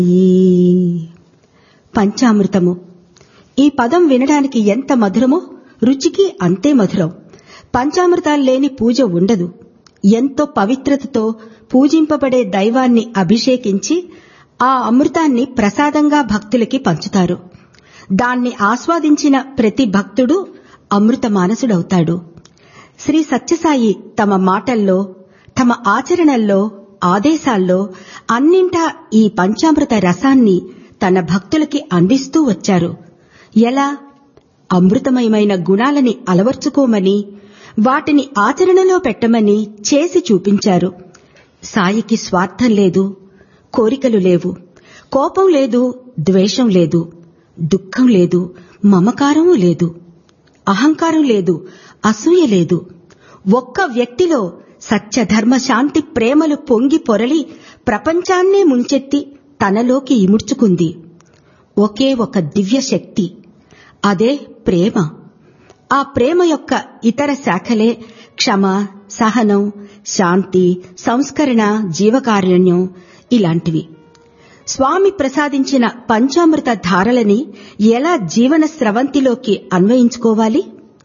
పంచామృతము ఈ పదం వినడానికి ఎంత మధురమో రుచికి అంతే మధురం పంచామృతాలు లేని పూజ ఉండదు ఎంతో పవిత్రతతో పూజింపబడే దైవాన్ని అభిషేకించి ఆ అమృతాన్ని ప్రసాదంగా భక్తులకి పంచుతారు దాన్ని ఆస్వాదించిన ప్రతి భక్తుడు అమృత మానసుడవుతాడు శ్రీ సత్యసాయి తమ మాటల్లో తమ ఆచరణల్లో ఆదేశాల్లో అన్నింటా ఈ పంచామృత రసాన్ని తన భక్తులకి అందిస్తూ వచ్చారు ఎలా అమృతమయమైన గుణాలని అలవర్చుకోమని వాటిని ఆచరణలో పెట్టమని చేసి చూపించారు సాయికి స్వార్థం లేదు కోరికలు లేవు కోపం లేదు ద్వేషం లేదు దుఃఖం లేదు మమకారము లేదు అహంకారం లేదు అసూయ లేదు ఒక్క వ్యక్తిలో సత్యధర్మ శాంతి ప్రేమలు పొంగి పొరలి ప్రపంచాన్నే ముంచెత్తి తనలోకి ఇముడ్చుకుంది ఒకే ఒక దివ్య శక్తి అదే ప్రేమ ఆ ప్రేమ యొక్క ఇతర శాఖలే క్షమ సహనం శాంతి సంస్కరణ జీవకారుణ్యం ఇలాంటివి స్వామి ప్రసాదించిన పంచామృత ధారలని ఎలా జీవన స్రవంతిలోకి అన్వయించుకోవాలి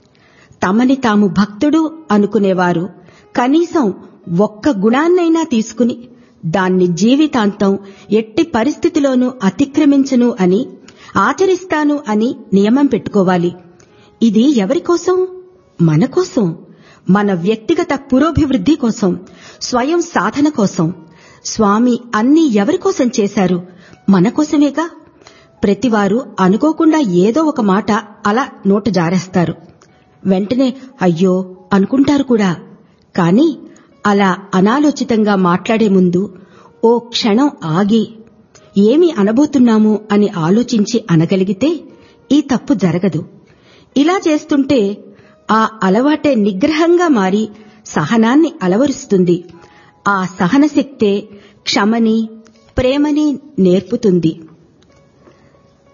తమని తాము భక్తుడు అనుకునేవారు కనీసం ఒక్క గుణాన్నైనా తీసుకుని దాన్ని జీవితాంతం ఎట్టి పరిస్థితిలోనూ అతిక్రమించను అని ఆచరిస్తాను అని నియమం పెట్టుకోవాలి ఇది ఎవరి కోసం మన కోసం మన వ్యక్తిగత పురోభివృద్ధి కోసం స్వయం సాధన కోసం స్వామి అన్ని ఎవరి కోసం చేశారు మన కోసమేగా ప్రతివారు అనుకోకుండా ఏదో ఒక మాట అలా నోట జారేస్తారు వెంటనే అయ్యో అనుకుంటారు కూడా కాని అలా అనాలోచితంగా మాట్లాడే ముందు ఓ క్షణం ఆగి ఏమి అనబోతున్నాము అని ఆలోచించి అనగలిగితే ఈ తప్పు జరగదు ఇలా చేస్తుంటే ఆ అలవాటే నిగ్రహంగా మారి సహనాన్ని అలవరుస్తుంది ఆ సహనశక్తే క్షమని ప్రేమని నేర్పుతుంది